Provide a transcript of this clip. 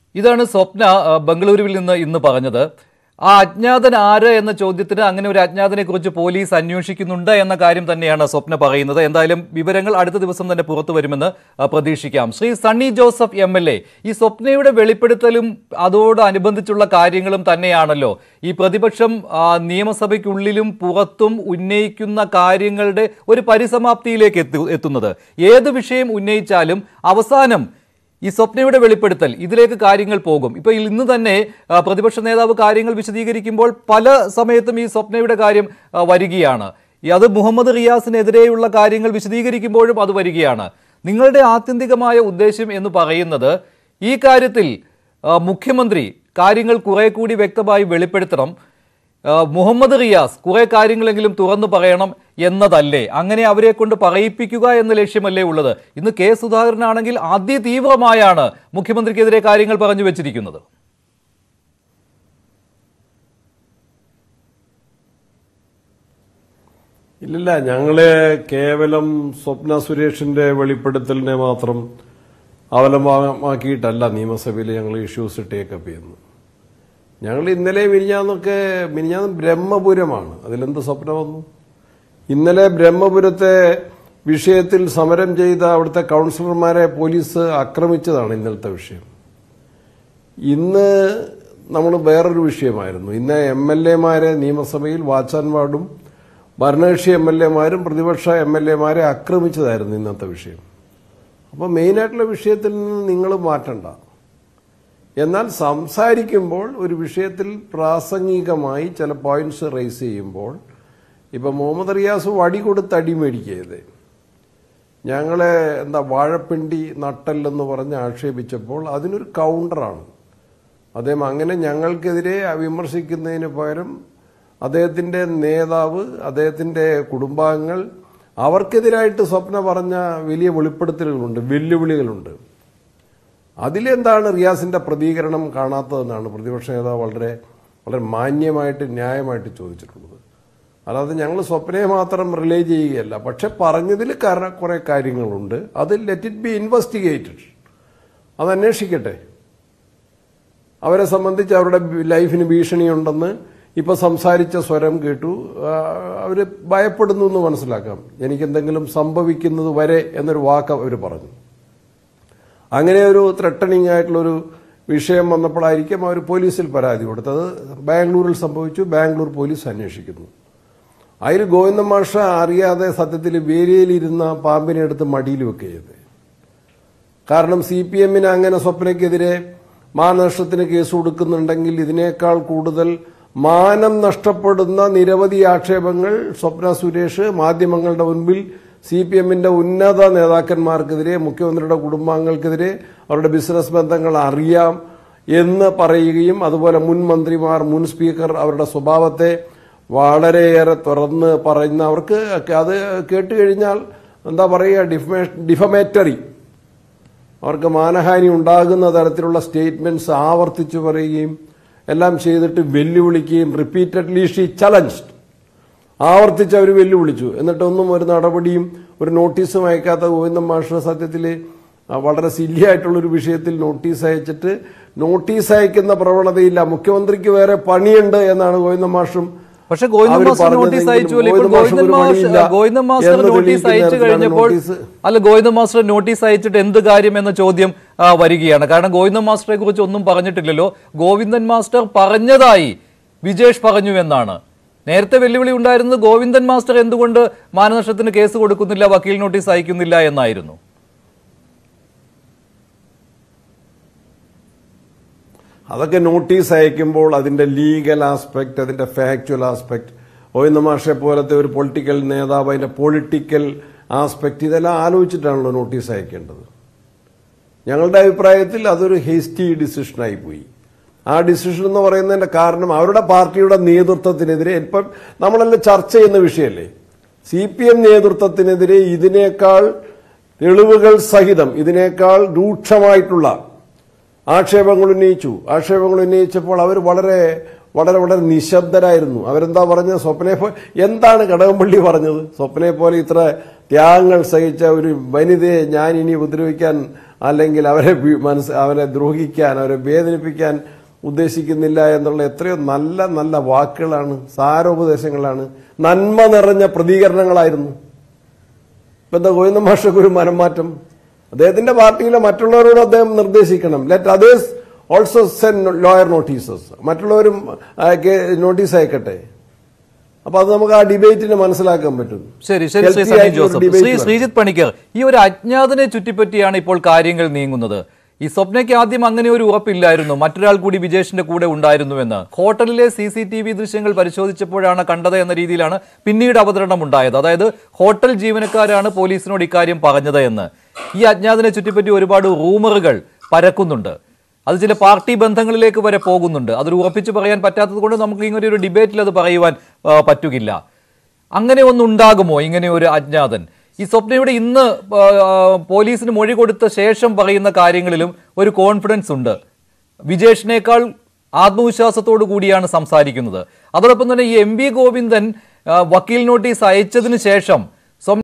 ഇതാണ് സ്വപ്ന ആ, ബംഗളൂരുവിൽ നിന്ന് ഇന്ന് പറഞ്ഞത് ആ അജ്ഞാതൻ ആര് എന്ന ചോദ്യത്തിന് അങ്ങനെ ഒരു അജ്ഞാതനെ കുറിച്ച് പോലീസ് അന്വേഷിക്കുന്നുണ്ട് എന്ന കാര്യം തന്നെയാണ് സ്വപ്ന പറയുന്നത് എന്തായാലും വിവരങ്ങൾ അടുത്ത ദിവസം തന്നെ പുറത്തു വരുമെന്ന് ആ, പ്രതീക്ഷിക്കാം Shri Sunny Joseph M L A ഈ സ്വപ്നയുടെ വെളിപ്പെടുത്തലും അതോടനുബന്ധിച്ചുള്ള കാര്യങ്ങളും തന്നെയാണല്ലോ ഈ പ്രതിപക്ഷം ആ, നിയമസഭയ്ക്കുള്ളിലും പുറത്തും ഉന്നയിക്കുന്ന കാര്യങ്ങളുടെ ഒരു പരിസമാപ്തിയിലേക്ക് എത്തു എത്തുന്നത് ഏത് വിഷയം ഉന്നയിച്ചാലും അവസാനം ഈ സ്വപ്നയുടെ വെളിപ്പെടുത്തൽ ഇതിലേക്ക് കാര്യങ്ങൾ പോകും ഇപ്പൊ ഇന്ന് തന്നെ ആ, പ്രതിപക്ഷ നേതാവ് കാര്യങ്ങൾ വിശദീകരിക്കുമ്പോൾ പല സമയത്തും ഈ സ്വപ്നയുടെ കാര്യം ആ, വരികയാണ് ഈ അത് മുഹമ്മദ് റിയാസിനെതിരെയുള്ള കാര്യങ്ങൾ വിശദീകരിക്കുമ്പോഴും അത് വരികയാണ് നിങ്ങളുടെ ആത്യന്തികമായ ഉദ്ദേശം എന്ന് പറയുന്നത് ഈ കാര്യത്തിൽ ആ, മുഖ്യമന്ത്രി കാര്യങ്ങൾ കുറെ കൂടി വ്യക്തമായി വെളിപ്പെടുത്തണം ആ, മുഹമ്മദ് റിയാസ് കുറെ കാര്യങ്ങളെങ്കിലും തുറന്നു പറയണം എന്നതല്ലേ അങ്ങനെ അവരെ കൊണ്ട് പറയിപ്പിക്കുക എന്ന ലക്ഷ്യമല്ലേ ഉള്ളത് ഇന്ന് കെ സുധാകരനാണെങ്കിൽ അതിതീവ്രമായാണ് മുഖ്യമന്ത്രിക്കെതിരെ കാര്യങ്ങൾ പറഞ്ഞു വെച്ചിരിക്കുന്നത് ഇല്ലില്ല ഞങ്ങള് കേവലം സ്വപ്ന സുരേഷിന്റെ വെളിപ്പെടുത്തലിനെ മാത്രം അവലംബമാക്കിയിട്ടല്ല നിയമസഭയിൽ ഞങ്ങൾ ഇഷ്യൂസ് ടേക്കപ്പ് ചെയ്യുന്നത് ഞങ്ങൾ ഇന്നലെ മിനിഞ്ഞാന്നൊക്കെ മിനിഞ്ഞാന്ന് ബ്രഹ്മപുരമാണ് അതിലെന്ത് സ്വപ്നം വന്നു ഇന്നലെ ബ്രഹ്മപുരത്തെ വിഷയത്തിൽ സമരം ചെയ്ത അവിടുത്തെ കൗൺസിലർമാരെ പോലീസ് ആക്രമിച്ചതാണ് ഇന്നലത്തെ വിഷയം ഇന്ന് നമ്മൾ വേറൊരു വിഷയമായിരുന്നു ഇന്ന് എം എൽ എമാരെ നിയമസഭയിൽ വാച്ചാൻ വാർഡും ഭരണകക്ഷി എം എൽ എമാരും പ്രതിപക്ഷ എം എൽ എമാരെ ആക്രമിച്ചതായിരുന്നു ഇന്നത്തെ വിഷയം അപ്പോൾ മെയിനായിട്ടുള്ള വിഷയത്തിൽ നിന്ന് നിങ്ങൾ മാറ്റണ്ട എന്നാൽ സംസാരിക്കുമ്പോൾ ഒരു വിഷയത്തിൽ പ്രാസംഗികമായി ചില പോയിന്റ്സ് റേസ് ചെയ്യുമ്പോൾ ഇപ്പം മുഹമ്മദ് റിയാസ് വടി കൊടുത്ത് അടി മേടിക്കരുത് ഞങ്ങളെ എന്താ വാഴപ്പിണ്ടി നട്ടല്ലെന്ന് പറഞ്ഞ് ആക്ഷേപിച്ചപ്പോൾ അതിനൊരു കൗണ്ടറാണ് അദ്ദേഹം അങ്ങനെ ഞങ്ങൾക്കെതിരെ വിമർശിക്കുന്നതിന് പകരം അദ്ദേഹത്തിന്റെ നേതാവ് അദ്ദേഹത്തിന്റെ കുടുംബാംഗങ്ങൾ അവർക്കെതിരായിട്ട് സ്വപ്ന പറഞ്ഞ വലിയ വെളിപ്പെടുത്തലുകളുണ്ട് വെല്ലുവിളികളുണ്ട് അതിലെന്താണ് റിയാസിന്റെ പ്രതികരണം കാണാത്തതെന്നാണ് പ്രതിപക്ഷ നേതാവ് വളരെ വളരെ മാന്യമായിട്ട് ന്യായമായിട്ട് ചോദിച്ചിട്ടുള്ളത് അല്ലാതെ ഞങ്ങൾ സ്വപ്നയെ മാത്രം റിലേ ചെയ്യുകയല്ല പക്ഷെ പറഞ്ഞതിൽ കാരണം കുറെ കാര്യങ്ങളുണ്ട് അത് ലെറ്റ് ഇറ്റ് ബി ഇൻവെസ്റ്റിഗേറ്റഡ് അത് അന്വേഷിക്കട്ടെ അവരെ സംബന്ധിച്ച് അവരുടെ ലൈഫിന് ഭീഷണിയുണ്ടെന്ന് ഇപ്പൊ സംസാരിച്ച സ്വരം കേട്ടു ആ, അവര് ഭയപ്പെടുന്നു എന്ന് മനസ്സിലാക്കാം എനിക്ക് എന്തെങ്കിലും സംഭവിക്കുന്നത് വരെ എന്നൊരു വാക്ക് അവർ പറഞ്ഞു അങ്ങനെ ഒരു ത്രട്ടണിംഗ് ആയിട്ടുള്ളൊരു വിഷയം വന്നപ്പോഴായിരിക്കും അവർ പോലീസിൽ പരാതി കൊടുത്തത് ബാംഗ്ലൂരിൽ സംഭവിച്ചു ബാംഗ്ലൂർ പോലീസ് അന്വേഷിക്കുന്നു അതിൽ ഗോവിന്ദ മാഷ അറിയാതെ സത്യത്തിൽ വേലിയിലിരുന്ന പാമ്പിനെ എടുത്ത് മടിയിൽ വെക്കുകയത് കാരണം സി പി എമ്മിന് അങ്ങനെ സ്വപ്നയ്ക്കെതിരെ മാനനഷ്ടത്തിന് കേസ് കൊടുക്കുന്നുണ്ടെങ്കിൽ ഇതിനേക്കാൾ കൂടുതൽ മാനം നഷ്ടപ്പെടുന്ന നിരവധി ആക്ഷേപങ്ങൾ സ്വപ്ന സുരേഷ് മാധ്യമങ്ങളുടെ മുൻപിൽ സി പി എമ്മിന്റെ ഉന്നത നേതാക്കന്മാർക്കെതിരെ മുഖ്യമന്ത്രിയുടെ കുടുംബാംഗങ്ങൾക്കെതിരെ അവരുടെ ബിസിനസ് ബന്ധങ്ങൾ അറിയാം എന്ന് പറയുകയും അതുപോലെ മുൻ മന്ത്രിമാർ മുൻ സ്പീക്കർ അവരുടെ സ്വഭാവത്തെ വളരെയേറെ തുറന്ന് പറയുന്ന അവർക്ക് അത് കേട്ട് കഴിഞ്ഞാൽ എന്താ പറയുക ഡിഫമേ ഡിഫമേറ്ററി അവർക്ക് മാനഹാനി ഉണ്ടാകുന്ന തരത്തിലുള്ള സ്റ്റേറ്റ്മെന്റ്സ് ആവർത്തിച്ചു പറയുകയും എല്ലാം ചെയ്തിട്ട് വെല്ലുവിളിക്കുകയും റിപ്പീറ്റഡ്ലി ഷീ ചലഞ്ച്ഡ് ആവർത്തിച്ച് അവർ വെല്ലുവിളിച്ചു എന്നിട്ടൊന്നും ഒരു നടപടിയും ഒരു നോട്ടീസും അയക്കാത്ത ഗോവിന്ദൻ മാഷ് സത്യത്തിൽ വളരെ സില്ലി ആയിട്ടുള്ള ഒരു വിഷയത്തിൽ നോട്ടീസ് അയച്ചിട്ട് നോട്ടീസ് അയക്കുന്ന പ്രവണതയില്ല മുഖ്യമന്ത്രിക്ക് വേറെ പണിയുണ്ട് എന്നാണ് ഗോവിന്ദൻ മാഷും പക്ഷെ ഗോവിന്ദൻ അവര് മാസ്റ്റർ നോട്ടീസ് പറഞ്ഞതെങ്കിലും അയച്ചു ഇപ്പോൾ ഗോവിന്ദൻ മാഷിന് ഗോവിന്ദൻ ഒരു മാസ്റ്റർ പണിയില്ല ഗോവിന്ദൻ മാസ്റ്റർ എന്ന് നോട്ടീസ് തെളിയിക്കുന്ന അയച്ചു തരത്തിലാണ് കഴിഞ്ഞപ്പോൾ നോട്ടീസ് അല്ല ഗോവിന്ദൻ മാസ്റ്റർ നോട്ടീസ് അയച്ചിട്ട് എന്ത് കാര്യം എന്ന ചോദ്യം ആ, വരികയാണ് കാരണം ഗോവിന്ദൻ മാസ്റ്ററെ കുറിച്ച് ഒന്നും പറഞ്ഞിട്ടില്ലല്ലോ ഗോവിന്ദൻ മാസ്റ്റർ പറഞ്ഞതായി വിജേഷ് പറഞ്ഞു എന്നാണ് നേരത്തെ വെല്ലുവിളി ഉണ്ടായിരുന്നത് ഗോവിന്ദൻ മാസ്റ്റർ എന്തുകൊണ്ട് മാനനഷ്ടത്തിന് കേസ് കൊടുക്കുന്നില്ല വക്കീൽ നോട്ടീസ് അയക്കുന്നില്ല എന്നായിരുന്നു അതൊക്കെ നോട്ടീസ് അയക്കുമ്പോൾ അതിന്റെ ലീഗൽ ആസ്പെക്ട് അതിന്റെ ഫാക്ച്വൽ ആസ്പെക്ട് ഗോവിന്ദ മാഷെ പോലത്തെ ഒരു പൊളിറ്റിക്കൽ നേതാവ് അതിന്റെ പൊളിറ്റിക്കൽ ആസ്പെക്ട് ഇതെല്ലാം ആലോചിച്ചിട്ടാണല്ലോ നോട്ടീസ് അയക്കേണ്ടത് ഞങ്ങളുടെ അഭിപ്രായത്തിൽ അതൊരു ഹേസ്റ്റി ഡിസിഷനായി പോയി ആ ഡിസിഷൻ എന്ന് പറയുന്നതിന്റെ കാരണം അവരുടെ പാർട്ടിയുടെ നേതൃത്വത്തിനെതിരെ ഇപ്പം നമ്മളെല്ലാം ചർച്ച ചെയ്യുന്ന വിഷയമല്ലേ സി പി എം നേതൃത്വത്തിനെതിരെ ഇതിനേക്കാൾ തെളിവുകൾ സഹിതം ഇതിനേക്കാൾ രൂക്ഷമായിട്ടുള്ള ആക്ഷേപങ്ങൾ ഉന്നയിച്ചു ആക്ഷേപങ്ങൾ ഉന്നയിച്ചപ്പോൾ അവർ വളരെ വളരെ വളരെ നിശബ്ദരായിരുന്നു അവരെന്താ പറഞ്ഞത് സ്വപ്നയെ പോലെ എന്താണ് കടകംപള്ളി പറഞ്ഞത് സ്വപ്നയെ പോലെ ഇത്ര ത്യാഗങ്ങൾ സഹിച്ച ഒരു വനിതയെ ഞാൻ ഇനി ഉപദ്രവിക്കാൻ അല്ലെങ്കിൽ അവരെ വി- മനസ്സ് അവരെ ദ്രോഹിക്കാൻ അവരെ വേദനിപ്പിക്കാൻ ഉദ്ദേശിക്കുന്നില്ല എന്നുള്ള എത്രയോ നല്ല നല്ല വാക്കുകളാണ് സാരോപദേശങ്ങളാണ് നന്മ നിറഞ്ഞ പ്രതികരണങ്ങളായിരുന്നു ഇപ്പൊ എന്താ ഗോവിന്ദ മാഷക്ക് ഒരു മനംമാറ്റം അദ്ദേഹത്തിന്റെ പാർട്ടിയിലെ മറ്റുള്ളവരോട് അദ്ദേഹം നിർദ്ദേശിക്കണം let others also send lawyer notices മറ്റുള്ളവരും നോട്ടീസ് അയക്കട്ടെ അപ്പൊ അത് നമുക്ക് ആ ഡിബേറ്റിനെ മനസ്സിലാക്കാൻ പറ്റും ശരി ശരി ശ്രീ Healthy സണ്ണി ആയിട്ടുള്ള ഒരു ജോസഫ് debate ശ്രീ വേണം. ശ്രീജിത്ത് പണിക്കർ ഈ ഒരു അജ്ഞാതനെ ചുറ്റിപ്പറ്റിയാണ് ഇപ്പോൾ കാര്യങ്ങൾ നീങ്ങുന്നത് ഈ സ്വപ്നയ്ക്ക് ആദ്യം അങ്ങനെ ഒരു ഉറപ്പില്ലായിരുന്നു മറ്റൊരാൾ കൂടി വിജേഷിന്റെ കൂടെ ഉണ്ടായിരുന്നുവെന്ന് ഹോട്ടലിലെ സി സി ടി വി ദൃശ്യങ്ങൾ പരിശോധിച്ചപ്പോഴാണ് കണ്ടത് എന്ന രീതിയിലാണ് പിന്നീട് അവതരണം ഉണ്ടായത് അതായത് ഹോട്ടൽ ജീവനക്കാരാണ് പോലീസിനോട് ഇക്കാര്യം പറഞ്ഞത് എന്ന് ഈ അജ്ഞാതനെ ചുറ്റിപ്പറ്റി ഒരുപാട് റൂമറുകൾ പരക്കുന്നുണ്ട് അത് ചില പാർട്ടി ബന്ധങ്ങളിലേക്ക് വരെ പോകുന്നുണ്ട് അതൊരു ഉറപ്പിച്ച് പറയാൻ പറ്റാത്തത് കൊണ്ട് നമുക്ക് ഇങ്ങനെ ഒരു ഡിബേറ്റിൽ അത് പറയുവാൻ ആ, പറ്റുകില്ല അങ്ങനെ ഒന്നുണ്ടാകുമോ ഇങ്ങനെ ഒരു അജ്ഞാതൻ ഈ സ്വപ്നയുടെ ഇന്ന് ആ, ആ, പോലീസിന് മൊഴി കൊടുത്ത ശേഷം പറയുന്ന കാര്യങ്ങളിലും ഒരു കോൺഫിഡൻസ് ഉണ്ട് വിജേഷിനേക്കാൾ ആത്മവിശ്വാസത്തോടു കൂടിയാണ് സംസാരിക്കുന്നത് അതോടൊപ്പം തന്നെ ഈ എം വി ഗോവിന്ദൻ ആ, വക്കീൽ നോട്ടീസ് അയച്ചതിന് ശേഷം